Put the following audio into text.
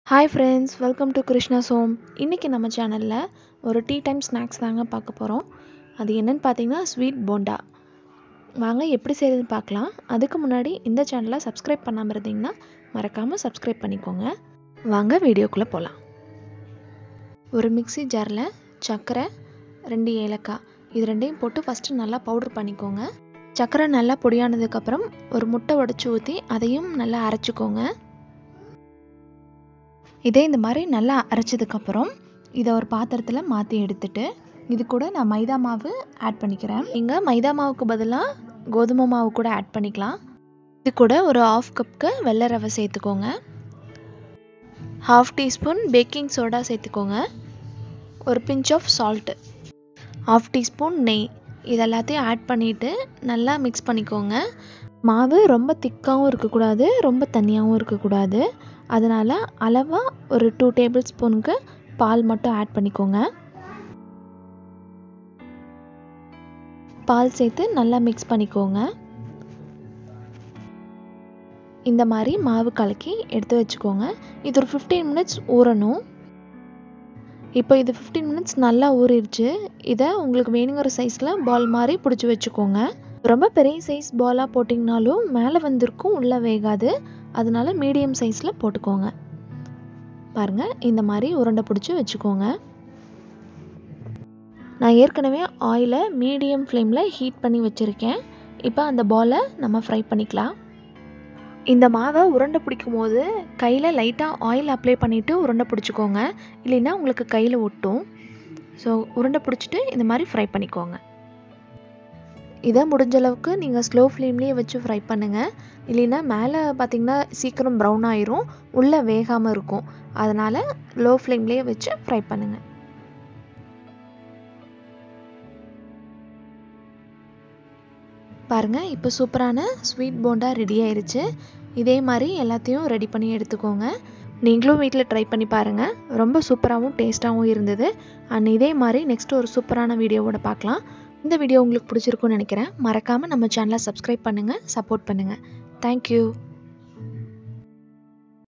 hi friends welcome to Krishna சோம் இன்றைக்கி நம்ம சேனலில் ஒரு டீ டைம் ஸ்நாக்ஸ் தாங்க பார்க்க போகிறோம் அது என்னென்னு பார்த்தீங்கன்னா ஸ்வீட் போண்டா வாங்க எப்படி செய்கிறதுன்னு பார்க்கலாம் அதுக்கு முன்னாடி இந்த சேனலை சப்ஸ்கிரைப் பண்ணாமல் இருந்தீங்கன்னா மறக்காமல் சப்ஸ்கிரைப் பண்ணிக்கோங்க வாங்க வீடியோக்குள்ளே போகலாம் ஒரு மிக்ஸி ஜாரில் சர்க்கரை ரெண்டு ஏலக்காய் இது ரெண்டையும் போட்டு ஃபஸ்ட்டு நல்லா பவுட்ரு பண்ணிக்கோங்க சர்க்கரை நல்லா பொடியானதுக்கப்புறம் ஒரு முட்டை உடச்சி ஊற்றி அதையும் நல்லா அரைச்சிக்கோங்க இதே இந்த மாதிரி நல்லா அரைச்சதுக்கப்புறம் இதை ஒரு பாத்திரத்தில் மாற்றி எடுத்துட்டு இது கூட நான் மைதா மாவு ஆட் பண்ணிக்கிறேன் நீங்கள் மைதா மாவுக்கு பதிலாக கோதுமை மாவு கூட ஆட் பண்ணிக்கலாம் இது கூட ஒரு ஆஃப் கப்புக்கு வெள்ளை ரவை சேர்த்துக்கோங்க ஹாஃப் டீஸ்பூன் பேக்கிங் சோடா சேர்த்துக்கோங்க ஒரு pinch of salt half teaspoon நெய் இது எல்லாத்தையும் ஆட் பண்ணிவிட்டு நல்லா மிக்ஸ் பண்ணிக்கோங்க மாவு ரொம்ப திக்காகவும் இருக்கக்கூடாது ரொம்ப தண்ணியாகவும் இருக்கக்கூடாது அதனால் அளவாக ஒரு டூ டேபிள் ஸ்பூனுக்கு பால் மட்டும் ஆட் பண்ணிக்கோங்க பால் சேர்த்து நல்லா மிக்ஸ் பண்ணிக்கோங்க இந்த மாதிரி மாவு கலக்கி எடுத்து வச்சுக்கோங்க இது ஒரு ஃபிஃப்டீன் மினிட்ஸ் ஊறணும் இப்போ இது ஃபிஃப்டீன் மினிட்ஸ் நல்லா ஊறிடுச்சு இதை உங்களுக்கு வேணுங்கிற சைஸில் பால் மாதிரி பிடிச்சி வச்சுக்கோங்க ரொம்ப பெரிய சைஸ் பாலாக போட்டிங்கனாலும் மேலே வந்திருக்கும் உள்ளே வேகாது அதனால மீடியம் சைஸில் போட்டுக்கோங்க பாருங்கள் இந்த மாதிரி உருண்டை பிடிச்சி வச்சுக்கோங்க நான் ஏற்கனவே ஆயிலை மீடியம் ஃப்ளேமில் ஹீட் பண்ணி வச்சுருக்கேன் இப்போ அந்த பாலை நம்ம ஃப்ரை பண்ணிக்கலாம் இந்த மாவை உருண்டை பிடிக்கும் போது கையில் லைட்டாக ஆயில் அப்ளை பண்ணிவிட்டு உருண்டை பிடிச்சிக்கோங்க இல்லைன்னா உங்களுக்கு கையில் ஒட்டும் ஸோ உருண்டை பிடிச்சிட்டு இந்த மாதிரி ஃப்ரை பண்ணிக்கோங்க இதை முடிஞ்ச அளவுக்கு நீங்கள் ஸ்லோ ஃப்ளேம்லேயே வச்சு ஃப்ரை பண்ணுங்கள் இல்லைன்னா மேலே பார்த்தீங்கன்னா சீக்கிரம் ப்ரௌன் ஆயிரும் உள்ளே வேகாமல் இருக்கும் அதனால் லோ ஃப்ளேம்லேயே வச்சு ஃப்ரை பண்ணுங்கள் பாருங்கள் இப்போ சூப்பரான ஸ்வீட் போண்டா ரெடி ஆயிருச்சு இதே மாதிரி எல்லாத்தையும் ரெடி பண்ணி எடுத்துக்கோங்க நீங்களும் வீட்டில் ட்ரை பண்ணி பாருங்கள் ரொம்ப சூப்பராகவும் டேஸ்ட்டாகவும் இருந்தது அண்ட் இதே மாதிரி நெக்ஸ்ட் ஒரு சூப்பரான வீடியோவோட பார்க்கலாம் இந்த வீடியோ உங்களுக்கு பிடிச்சிருக்குன்னு நினைக்கிறேன் மறக்காமல் நம்ம சேனலை சப்ஸ்கிரைப் பண்ணுங்கள் சப்போர்ட் பண்ணுங்கள் தேங்க்யூ